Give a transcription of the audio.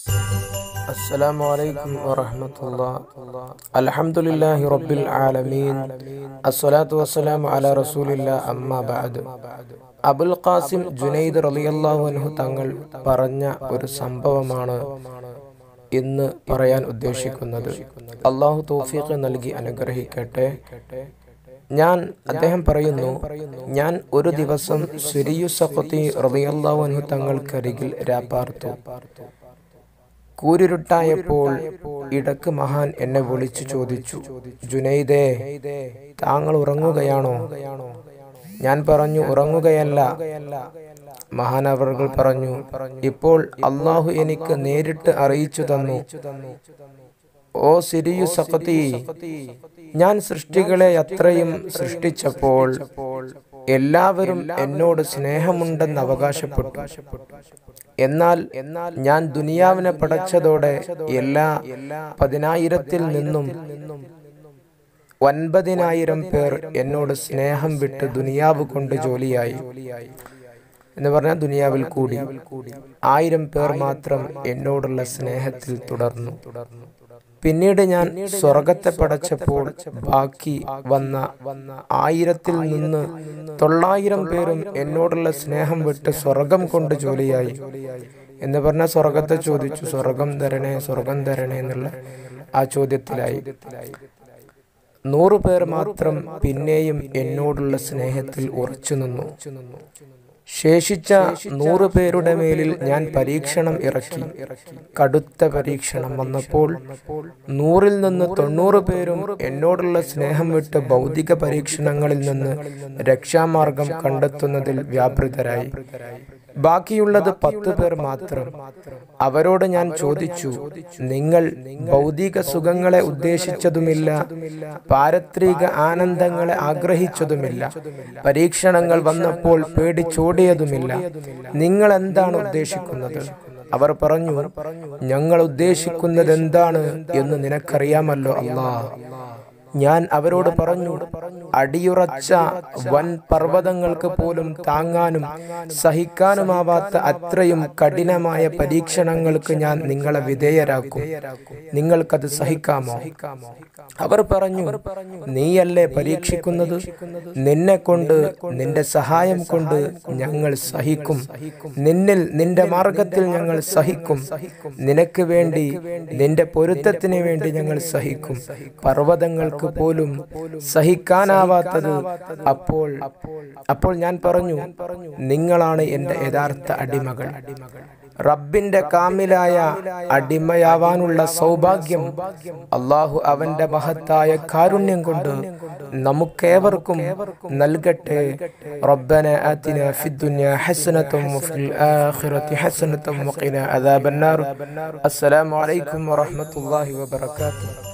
السلام عليكم ورحمة الله الحمد لله رب العالمين الصلاة والسلام على رسول الله أما بعد Abul Qasem Junaid റളിയല്ലാഹു അൻഹു തങ്ങൾ പറഞ്ഞ ഒരു സംഭവമാണ് ഇന്ന് പറയാൻ ഉദ്ദേശിക്കുന്നത് അള്ളാഹു തൗഫീഖ് നൽകി അനുഗ്രഹിക്കട്ടെ ഞാൻ അദ്ദേഹം പറയുന്നു ഞാൻ ഒരു ദിവസം സിരിയു സഖത്തി റളിയല്ലാഹു അൻഹു തങ്ങൾക്കരികിൽ രാപ്പാർത്തു കൂരിരുട്ടായപ്പോൾ ഇടക്ക് മഹാൻ എന്നെ വിളിച്ചു ചോദിച്ചു ജുനൈദേ താങ്കൾ ഉറങ്ങുകയാണോ ഞാൻ പറഞ്ഞു ഉറങ്ങുകയല്ല മഹാൻ അവർ പറഞ്ഞു ഇപ്പോൾ അള്ളാഹു എനിക്ക് നേരിട്ട് അറിയിച്ചു തന്നു ഓ സിരിയു സഖത്തി ഞാൻ സൃഷ്ടികളെ അത്രയും സൃഷ്ടിച്ചപ്പോൾ എല്ലാവരും എന്നോട് സ്നേഹമുണ്ടെന്ന് അവകാശപ്പെട്ടു എന്നാൽ ഞാൻ ദുനിയാവിനെ പടച്ചതോടെ എല്ലാ പതിനായിരത്തിൽ നിന്നും ഒൻപതിനായിരം പേർ എന്നോട് സ്നേഹം വിട്ട് ദുനിയാവ് കൊണ്ട് ജോലിയായി എന്ന് പറഞ്ഞാൽ ദുനിയാവിൽ കൂടി ആയിരം പേർ മാത്രം എന്നോടുള്ള സ്നേഹത്തിൽ തുടർന്നു പിന്നീട് ഞാൻ സ്വർഗത്തെ പടച്ചപ്പോൾ ബാക്കി വന്ന ആയിരത്തിൽ നിന്ന് തൊള്ളായിരം പേരും എന്നോടുള്ള സ്നേഹം വിട്ട് സ്വർഗം കൊണ്ട് ജോലിയായി എന്ന് പറഞ്ഞ സ്വർഗത്തെ ചോദിച്ചു സ്വർഗം തരണേ സ്വർഗം തരണേ എന്നുള്ള ആ ചോദ്യത്തിലായി നൂറു പേർ മാത്രം പിന്നെയും എന്നോടുള്ള സ്നേഹത്തിൽ ഉറച്ചു നിന്നു ശേഷിച്ച നൂറ് പേരുടെ മേലിൽ ഞാൻ പരീക്ഷണം ഇറക്കി കടുത്ത പരീക്ഷണം വന്നപ്പോൾ നൂറിൽ നിന്ന് തൊണ്ണൂറ് പേരും എന്നോടുള്ള സ്നേഹം വിട്ട് ഭൗതിക പരീക്ഷണങ്ങളിൽ നിന്ന് രക്ഷാമാർഗം കണ്ടെത്തുന്നതിൽ വ്യാപൃതരായി ബാക്കിയുള്ളത് പത്ത് പേർ മാത്രം അവരോട് ഞാൻ ചോദിച്ചു നിങ്ങൾ ഭൗതിക സുഖങ്ങളെ ഉദ്ദേശിച്ചതുമില്ല പാരത്രിക ആനന്ദങ്ങളെ ആഗ്രഹിച്ചതുമില്ല പരീക്ഷണങ്ങൾ വന്നപ്പോൾ പേടിച്ചോടിയതുമില്ല നിങ്ങൾ എന്താണ് ഉദ്ദേശിക്കുന്നത് അവർ പറഞ്ഞു ഞങ്ങൾ ഉദ്ദേശിക്കുന്നത് എന്താണ് എന്ന് നിനക്കറിയാമല്ലോ അല്ലാ ഞാൻ അവരോട് പറഞ്ഞു അടിയുറച്ച വൻ പർവ്വതങ്ങൾക്ക് പോലും താങ്ങാനും സഹിക്കാനുമാവാത്ത അത്രയും കഠിനമായ പരീക്ഷണങ്ങൾക്ക് ഞാൻ നിങ്ങളെ വിധേയരാക്കും നിങ്ങൾക്കത് സഹിക്കാമോ അവർ പറഞ്ഞു നീയല്ലേ പരീക്ഷിക്കുന്നത് നിന്നെ കൊണ്ട് നിന്റെ സഹായം കൊണ്ട് ഞങ്ങൾ സഹിക്കും നിന്നിൽ നിന്റെ മാർഗത്തിൽ ഞങ്ങൾ സഹിക്കും നിനക്ക് വേണ്ടി നിന്റെ പൊരുത്തത്തിന് വേണ്ടി ഞങ്ങൾ സഹിക്കും പർവ്വതങ്ങൾക്ക് പോലും സഹിക്കാനാവാത്തത് അപ്പോൾ അപ്പോൾ ഞാൻ പറഞ്ഞു നിങ്ങളാണ് എന്റെ യഥാർത്ഥ അടിമകൾ റബ്ബിന്റെ കാമിലായ അടിമയാവാനുള്ള സൗഭാഗ്യം അള്ളാഹു അവന്റെ മഹത്തായ കാരുണ്യം കൊണ്ട് നമുക്കേവർക്കും നൽകട്ടെ റബ്ബന ആതിന ഫിദ്ദുനിയ ഹസനത്തും വഫിൽ ആഖിറതി ഹസനത്തും വഖിന അദാബന്നാർ അസ്സലാമു അലൈക്കും വറഹ്മത്തുള്ളാഹി വബറകാതുഹു